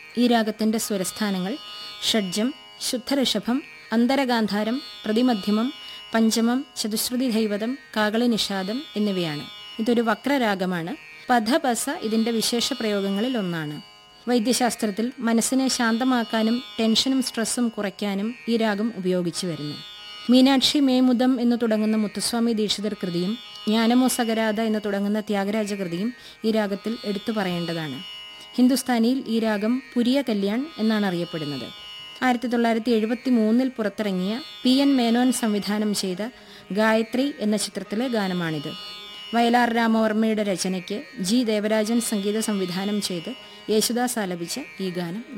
ഈ രാഗത്തിന്റെ സ്വരസ്ഥാനങ്ങൾ ഷഡ്ജം ശുദ്ധഋഷഭം അന്തരഗാന്ധാരം പ്രതിമധ്യമം പഞ്ചമം ചതുശ്രുതി ദൈവതം കാകളി നിഷാദം എന്നിവയാണ് ഇതൊരു വക്രരാഗമാണ് പഥപസ ഇതിന്റെ വിശേഷ പ്രയോഗങ്ങളിൽ ഒന്നാണ് വൈദ്യശാസ്ത്രത്തിൽ മനസ്സിനെ ശാന്തമാക്കാനും ടെൻഷനും സ്ട്രെസ്സും കുറയ്ക്കാനും ഈ രാഗം ഉപയോഗിച്ചു വരുന്നു മീനാക്ഷി മേമുദം എന്ന് തുടങ്ങുന്ന മുത്തുസ്വാമി ദീക്ഷിതർ കൃതിയും ജ്ഞാനമോ സകരാത എന്ന് തുടങ്ങുന്ന ത്യാഗരാജ കൃതിയും ഈ രാഗത്തിൽ എടുത്തു പറയേണ്ടതാണ് ഹിന്ദുസ്ഥാനിയിൽ ഈ രാഗം പുരിയ കല്യാൺ എന്നാണ് അറിയപ്പെടുന്നത് ആയിരത്തി തൊള്ളായിരത്തി എഴുപത്തി മൂന്നിൽ പുറത്തിറങ്ങിയ പി എൻ മേനോൻ സംവിധാനം ചെയ്ത ഗായത്രി എന്ന ചിത്രത്തിലെ ഗാനമാണിത് വയലാർ രാമവർമ്മയുടെ രചനയ്ക്ക് ജി ദേവരാജൻ സംഗീത സംവിധാനം ചെയ്ത് യേശുദാസ് ആലപിച്ച ഈ ഗാനം